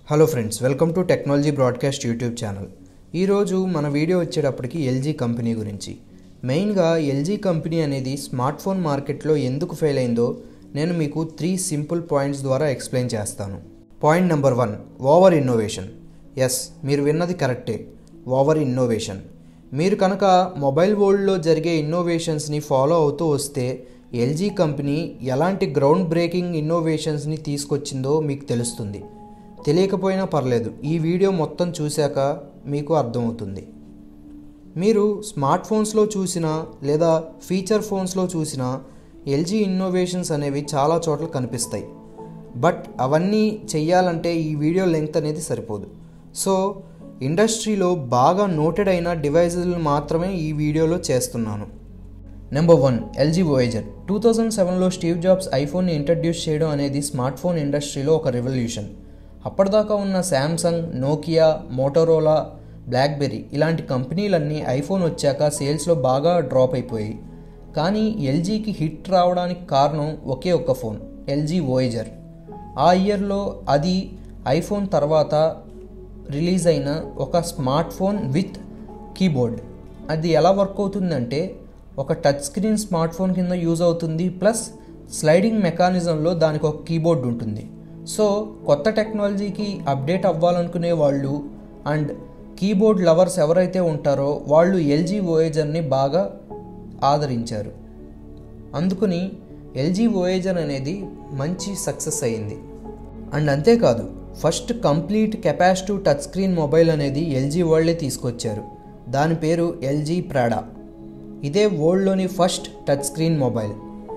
hello friends welcome to technology broadcast YouTube channel ఈరోజు మన video వచ్చేటప్పటికి ఎల్జీ కంపెనీ గురించి మెయిన్గా ఎల్జీ కంపెనీ అనేది స్మార్ట్ ఫోన్ మార్కెట్లో ఎందుకు ఫెయిల్ అయిందో నేను మీకు త్రీ సింపుల్ పాయింట్స్ ద్వారా ఎక్స్ప్లెయిన్ చేస్తాను point number one over innovation yes మీరు విన్నది కరెక్టే ఓవర్ ఇన్నోవేషన్ మీరు కనుక మొబైల్ వరల్డ్లో జరిగే ఇన్నోవేషన్స్ని ఫాలో అవుతూ వస్తే ఎల్జీ కంపెనీ ఎలాంటి గ్రౌండ్ బ్రేకింగ్ ఇన్నోవేషన్స్ని తీసుకొచ్చిందో మీకు తెలుస్తుంది తెలియకపోయినా పర్లేదు ఈ వీడియో మొత్తం చూశాక మీకు అర్థమవుతుంది మీరు స్మార్ట్ ఫోన్స్లో చూసినా లేదా ఫీచర్ ఫోన్స్లో చూసినా ఎల్జీ ఇన్నోవేషన్స్ అనేవి చాలా చోట్ల కనిపిస్తాయి బట్ అవన్నీ చెయ్యాలంటే ఈ వీడియో లెంగ్త్ అనేది సరిపోదు సో ఇండస్ట్రీలో బాగా నోటెడ్ అయిన డివైజులు మాత్రమే ఈ వీడియోలో చేస్తున్నాను number one LG Voyager two thousand సెవెన్లో స్టీవ్ జాబ్స్ ఐఫోన్ని ఇంట్రడ్యూస్ చేయడం అనేది స్మార్ట్ ఫోన్ ఇండస్ట్రీలో ఒక రెవల్యూషన్ అప్పటిదాకా ఉన్న శాంసంగ్ నోకియా మోటోరోలా బ్లాక్బెర్రీ ఇలాంటి కంపెనీలన్నీ ఐఫోన్ వచ్చాక సేల్స్లో బాగా డ్రాప్ అయిపోయాయి కానీ ఎల్జీకి హిట్ రావడానికి కారణం ఒకే ఒక్క ఫోన్ ఎల్జీ వోయేజర్ ఆ ఇయర్లో అది ఐఫోన్ తర్వాత రిలీజ్ అయిన ఒక స్మార్ట్ ఫోన్ విత్ కీబోర్డ్ అది ఎలా వర్క్ అవుతుందంటే ఒక టచ్ స్క్రీన్ స్మార్ట్ ఫోన్ కింద యూజ్ అవుతుంది ప్లస్ స్లైడింగ్ మెకానిజంలో దానికి ఒక కీబోర్డ్ ఉంటుంది సో కొత్త టెక్నాలజీకి అప్డేట్ అవ్వాలనుకునే వాళ్ళు అండ్ కీబోర్డ్ లవర్స్ ఎవరైతే ఉంటారో వాళ్ళు ఎల్జీ ఓయేజర్ని బాగా ఆదరించారు అందుకని ఎల్జీ ఓయేజర్ అనేది మంచి సక్సెస్ అయింది అండ్ అంతేకాదు first complete capacitive touch screen mobile అనేది ఎల్జీ వరల్డే తీసుకొచ్చారు దాని పేరు ఎల్జీ ప్రాడా ఇదే వరల్డ్లోని first touch screen mobile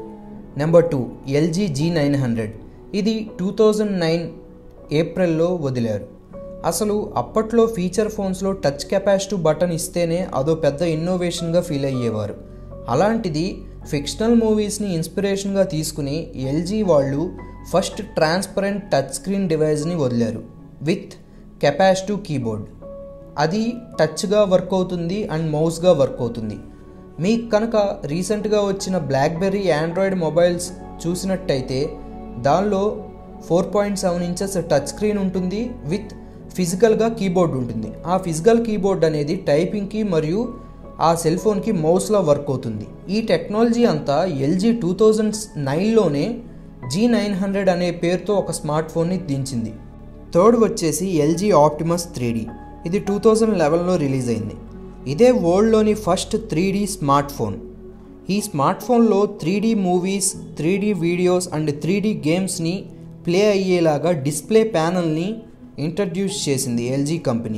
number two LG G nine hundred ఇది టూ థౌజండ్ నైన్ ఏప్రిల్లో వదిలారు అసలు అప్పట్లో ఫీచర్ ఫోన్స్లో టచ్ కెపాసిటివ్ బటన్ ఇస్తేనే అదో పెద్ద ఇన్నోవేషన్గా ఫీల్ అయ్యేవారు అలాంటిది ఫిక్షనల్ మూవీస్ని ఇన్స్పిరేషన్గా తీసుకుని ఎల్జీ వాళ్ళు ఫస్ట్ ట్రాన్స్పరెంట్ టచ్ స్క్రీన్ డివైస్ని వదిలారు విత్ కెపాసిటివ్ కీబోర్డ్ అది టచ్గా వర్క్ అవుతుంది అండ్ మౌస్గా వర్క్ అవుతుంది మీకు కనుక రీసెంట్గా వచ్చిన బ్లాక్బెర్రీ ఆండ్రాయిడ్ మొబైల్స్ చూసినట్టయితే దానిలో four point seven inches touch screen ఉంటుంది విత్ ఫిజికల్గా కీబోర్డ్ ఉంటుంది ఆ ఫిజికల్ కీబోర్డ్ అనేది టైపింగ్కి మరియు ఆ సెల్ ఫోన్కి మౌస్లా వర్క్ అవుతుంది ఈ టెక్నాలజీ అంతా ఎల్జీ టూ థౌజండ్ నైన్లోనే జీ నైన్ హండ్రెడ్ అనే పేరుతో ఒక స్మార్ట్ ఫోన్ని దించింది థర్డ్ వచ్చేసి ఎల్జీ ఆప్టిమస్ త్రీ ఇది టూ థౌజండ్ లెవెన్లో రిలీజ్ అయింది ఇదే వరల్డ్లోని first three D smart phone ఈ స్మార్ట్ ఫోన్లో three D movies three D videos and three D గేమ్స్ని ప్లే అయ్యేలాగా డిస్ప్లే ప్యానల్ని ఇంట్రడ్యూస్ చేసింది ఎల్జీ కంపెనీ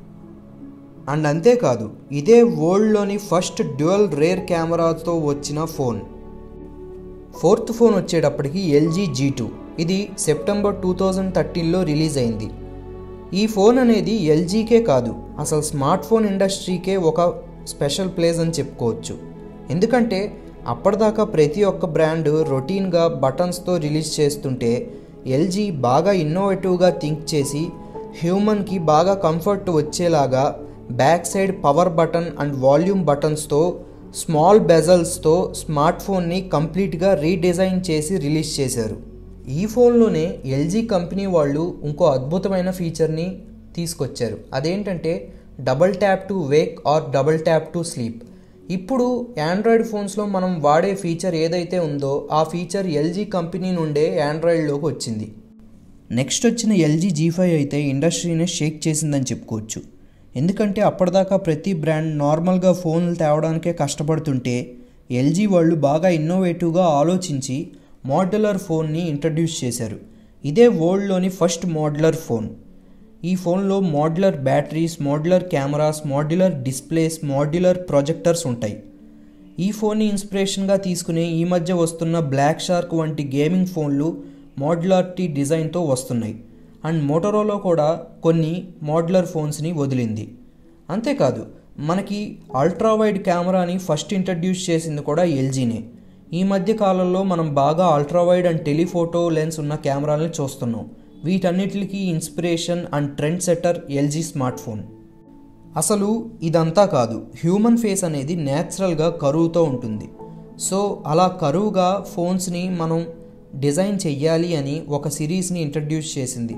అండ్ అంతేకాదు ఇదే వరల్డ్లోని ఫస్ట్ డ్యువల్ రేర్ కెమెరాతో వచ్చిన ఫోన్ ఫోర్త్ ఫోన్ వచ్చేటప్పటికి ఎల్జీ జీ టూ ఇది సెప్టెంబర్ టూ థౌజండ్ థర్టీన్లో రిలీజ్ అయింది ఈ ఫోన్ అనేది ఎల్జీకే కాదు అసలు స్మార్ట్ ఫోన్ ఇండస్ట్రీకే ఒక స్పెషల్ ప్లేస్ అని చెప్పుకోవచ్చు ఎందుకంటే అప్పటిదాకా ప్రతి ఒక్క బ్రాండ్ రొటీన్గా బటన్స్తో రిలీజ్ చేస్తుంటే ఎల్జీ బాగా ఇన్నోవేటివ్గా థింక్ చేసి హ్యూమన్కి బాగా కంఫర్ట్ వచ్చేలాగా back side power button and volume బటన్స్తో స్మాల్ బెజల్స్తో స్మార్ట్ ఫోన్ని కంప్లీట్గా రీడిజైన్ చేసి రిలీజ్ చేశారు ఈ ఫోన్లోనే ఎల్జీ కంపెనీ వాళ్ళు ఇంకో అద్భుతమైన ఫీచర్ని తీసుకొచ్చారు అదేంటంటే double tap to wake or double tap to sleep ఇప్పుడు ఆండ్రాయిడ్ ఫోన్స్లో మనం వాడే ఫీచర్ ఏదైతే ఉందో ఆ ఫీచర్ ఎల్జీ కంపెనీ నుండే ఆండ్రాయిడ్లోకి వచ్చింది నెక్స్ట్ వచ్చిన ఎల్జీ జీ ఫైవ్ అయితే ఇండస్ట్రీనే షేక్ చేసిందని చెప్పుకోవచ్చు ఎందుకంటే అప్పటిదాకా ప్రతి బ్రాండ్ నార్మల్గా ఫోన్లు తేవడానికే కష్టపడుతుంటే ఎల్జీ వాళ్ళు బాగా ఇన్నోవేటివ్గా ఆలోచించి మోడ్యులర్ ఫోన్ని ఇంట్రడ్యూస్ చేశారు ఇదే వరల్డ్లోని ఫస్ట్ మోడ్యులర్ ఫోన్ ఈ ఫోన్లో modular batteries modular cameras modular displays modular projectors ఉంటాయి ఈ ఫోన్ని ఇన్స్పిరేషన్గా తీసుకుని ఈ మధ్య వస్తున్న బ్లాక్ షార్క్ వంటి గేమింగ్ ఫోన్లు మోడ్యులారిటీ డిజైన్తో వస్తున్నాయి అండ్ మోటోరోలో కూడా కొన్ని మోడ్యులర్ ఫోన్స్ని వదిలింది అంతేకాదు మనకి అల్ట్రా వైడ్ కెమెరాని ఫస్ట్ ఇంట్రడ్యూస్ చేసింది కూడా ఎల్జీనే ఈ మధ్య కాలంలో మనం బాగా ultra wide and telephoto lens ఉన్న కెమెరాలని చూస్తున్నాం వీటన్నిటికీ inspiration and trend setter LG smart phone అసలు ఇదంతా కాదు హ్యూమన్ ఫేస్ అనేది న్యాచురల్గా కరువుతో ఉంటుంది సో అలా కరువుగా ఫోన్స్ని మనం డిజైన్ చెయ్యాలి అని ఒక సిరీస్ని ఇంట్రడ్యూస్ చేసింది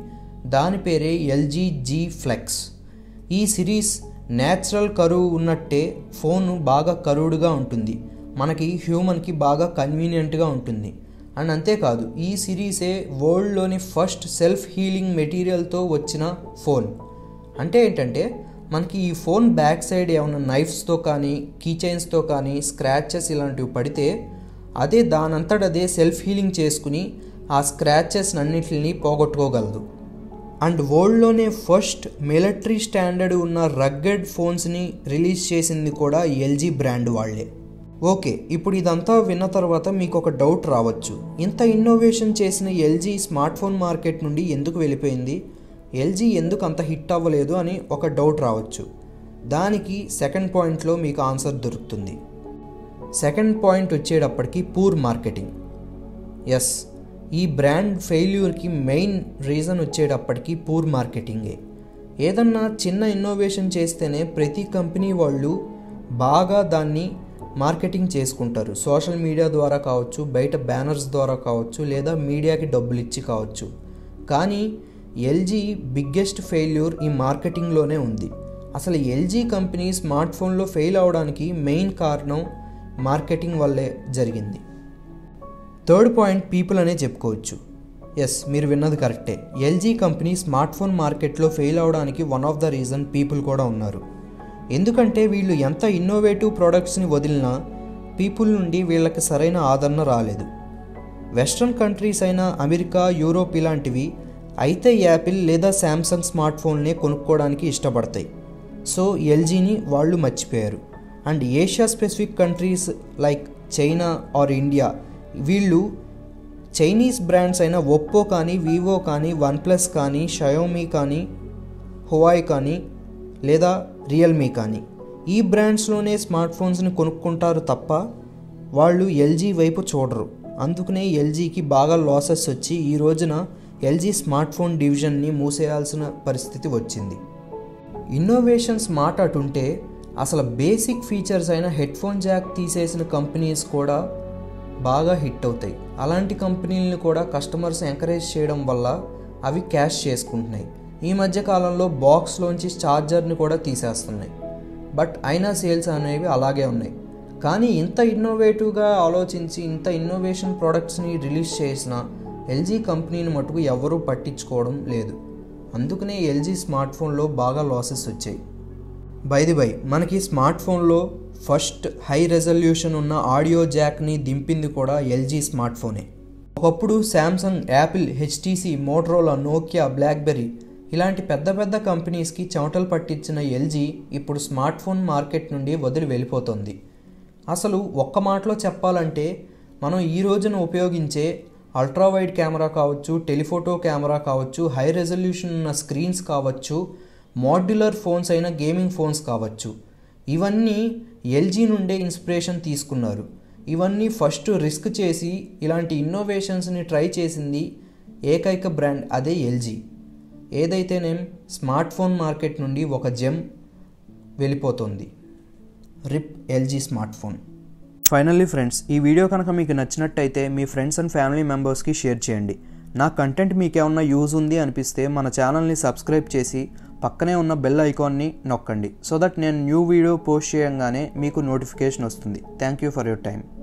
దాని పేరే ఎల్జీ జీ ఫ్లెక్స్ ఈ సిరీస్ న్యాచురల్ కరువు ఉన్నట్టే ఫోన్ బాగా కరువుడుగా ఉంటుంది మనకి హ్యూమన్కి బాగా కన్వీనియంట్గా ఉంటుంది అండ్ అంతేకాదు ఈ సిరీసే వరల్డ్లోని ఫస్ట్ సెల్ఫ్ హీలింగ్ మెటీరియల్తో వచ్చిన ఫోన్ అంటే ఏంటంటే మనకి ఈ ఫోన్ బ్యాక్ సైడ్ ఏమైనా నైఫ్స్తో కానీ కీ చైన్స్తో కానీ స్క్రాచెస్ ఇలాంటివి పడితే అదే దానంతట అదే సెల్ఫ్ హీలింగ్ చేసుకుని ఆ స్క్రాచెస్ అన్నిటిని పోగొట్టుకోగలదు అండ్ వరల్డ్లోనే ఫస్ట్ మిలిటరీ స్టాండర్డ్ ఉన్న రగ్గడ్ ఫోన్స్ని రిలీజ్ చేసింది కూడా ఎల్జీ బ్రాండ్ వాళ్ళే ఓకే ఇప్పుడు ఇదంతా విన్న తర్వాత మీకు ఒక డౌట్ రావచ్చు ఇంత ఇన్నోవేషన్ చేసిన ఎల్జీ స్మార్ట్ ఫోన్ మార్కెట్ నుండి ఎందుకు వెళ్ళిపోయింది ఎల్జీ ఎందుకు అంత హిట్ అవ్వలేదు అని ఒక డౌట్ రావచ్చు దానికి సెకండ్ పాయింట్లో మీకు ఆన్సర్ దొరుకుతుంది సెకండ్ పాయింట్ వచ్చేటప్పటికి పూర్ మార్కెటింగ్ ఎస్ ఈ బ్రాండ్ ఫెయిల్యూర్కి మెయిన్ రీజన్ వచ్చేటప్పటికి పూర్ మార్కెటింగే ఏదన్నా చిన్న ఇన్నోవేషన్ చేస్తేనే ప్రతి కంపెనీ వాళ్ళు బాగా దాన్ని మార్కెటింగ్ చేసుకుంటారు సోషల్ మీడియా ద్వారా కావచ్చు బయట బ్యానర్స్ ద్వారా కావచ్చు లేదా మీడియాకి డబ్బులు ఇచ్చి కావచ్చు కానీ ఎల్జీ బిగ్గెస్ట్ ఫెయిల్యూర్ ఈ మార్కెటింగ్లోనే ఉంది అసలు ఎల్జీ కంపెనీ స్మార్ట్ ఫోన్లో ఫెయిల్ అవడానికి మెయిన్ కారణం మార్కెటింగ్ వల్లే జరిగింది థర్డ్ పాయింట్ పీపుల్ అనే చెప్పుకోవచ్చు ఎస్ మీరు విన్నది కరెక్టే ఎల్జీ కంపెనీ స్మార్ట్ ఫోన్ మార్కెట్లో ఫెయిల్ అవడానికి one of the reason people కూడా ఉన్నారు ఎందుకంటే వీళ్ళు ఎంత ఇన్నోవేటివ్ ప్రోడక్ట్స్ని వదిలినా పీపుల్ నుండి వీళ్ళకి సరైన ఆదరణ రాలేదు వెస్ట్రన్ కంట్రీస్ అయిన అమెరికా యూరోప్ ఇలాంటివి అయితే యాపిల్ లేదా శాంసంగ్ స్మార్ట్ ఫోన్నే కొనుక్కోవడానికి ఇష్టపడతాయి సో ఎల్జీని వాళ్ళు మర్చిపోయారు and Asia specific countries like China or India వీళ్ళు చైనీస్ బ్రాండ్స్ అయిన ఒప్పో కానీ వివో కానీ వన్ ప్లస్ కానీ షయోమీ కానీ హువాయ్ కానీ లేదా రియల్మీ కానీ ఈ బ్రాండ్స్లోనే స్మార్ట్ ఫోన్స్ని కొనుక్కుంటారు తప్ప వాళ్ళు ఎల్జీ వైపు చూడరు అందుకనే ఎల్జీకి బాగా లాసెస్ వచ్చి ఈ రోజున ఎల్జీ స్మార్ట్ ఫోన్ డివిజన్ని మూసేయాల్సిన పరిస్థితి వచ్చింది ఇన్నోవేషన్ స్మార్ట్ అటుంటే అసలు బేసిక్ ఫీచర్స్ అయిన హెడ్ ఫోన్ జాక్ తీసేసిన కంపెనీస్ కూడా బాగా హిట్ అవుతాయి అలాంటి కంపెనీలను కూడా కస్టమర్స్ ఎంకరేజ్ చేయడం వల్ల అవి క్యాష్ చేసుకుంటున్నాయి ఈ మధ్య కాలంలో బాక్స్లోంచి ఛార్జర్ని కూడా తీసేస్తున్నాయి బట్ అయినా సేల్స్ అనేవి అలాగే ఉన్నాయి కానీ ఇంత ఇన్నోవేటివ్గా ఆలోచించి ఇంత ఇన్నోవేషన్ ప్రోడక్ట్స్ని రిలీజ్ చేసిన ఎల్జీ కంపెనీని మటుకు ఎవరూ పట్టించుకోవడం లేదు అందుకనే ఎల్జీ స్మార్ట్ ఫోన్లో బాగా లాసెస్ వచ్చాయి బైది బై మనకి స్మార్ట్ ఫోన్లో ఫస్ట్ హై రెజల్యూషన్ ఉన్న ఆడియో జాక్ని దింపింది కూడా ఎల్జీ స్మార్ట్ ఫోనే ఒకప్పుడు Samsung Apple HTC Motorola Nokia BlackBerry ఇలాంటి పెద్ద పెద్ద కంపెనీస్కి చెమటలు పట్టించిన ఎల్జీ ఇప్పుడు స్మార్ట్ ఫోన్ మార్కెట్ నుండి వదిలి వెళ్ళిపోతుంది అసలు ఒక్క మాటలో చెప్పాలంటే మనం ఈ రోజున ఉపయోగించే అల్ట్రా వైడ్ కెమెరా కావచ్చు టెలిఫోటో కెమెరా కావచ్చు హై రెజల్యూషన్ ఉన్న స్క్రీన్స్ కావచ్చు మాడ్యులర్ ఫోన్స్ అయిన గేమింగ్ ఫోన్స్ కావచ్చు ఇవన్నీ ఎల్జీ నుండే ఇన్స్పిరేషన్ తీసుకున్నారు ఇవన్నీ ఫస్ట్ రిస్క్ చేసి ఇలాంటి ఇన్నోవేషన్స్ని ట్రై చేసింది ఏకైక బ్రాండ్ అదే ఎల్జీ ఏదైతేనేం స్మార్ట్ ఫోన్ మార్కెట్ నుండి ఒక జెమ్ వెళ్ళిపోతుంది RIP LG smart phone finally friends ఈ వీడియో కనుక మీకు నచ్చినట్టయితే మీ ఫ్రెండ్స్ అండ్ ఫ్యామిలీ మెంబర్స్కి షేర్ చేయండి నా కంటెంట్ మీకు ఏమన్నా యూజ్ ఉంది అనిపిస్తే మన ఛానల్ని సబ్స్క్రైబ్ చేసి పక్కనే ఉన్న బెల్ ఐకాన్ని నొక్కండి సో దట్ నేను న్యూ వీడియో పోస్ట్ చేయంగానే మీకు నోటిఫికేషన్ వస్తుంది thank you for your time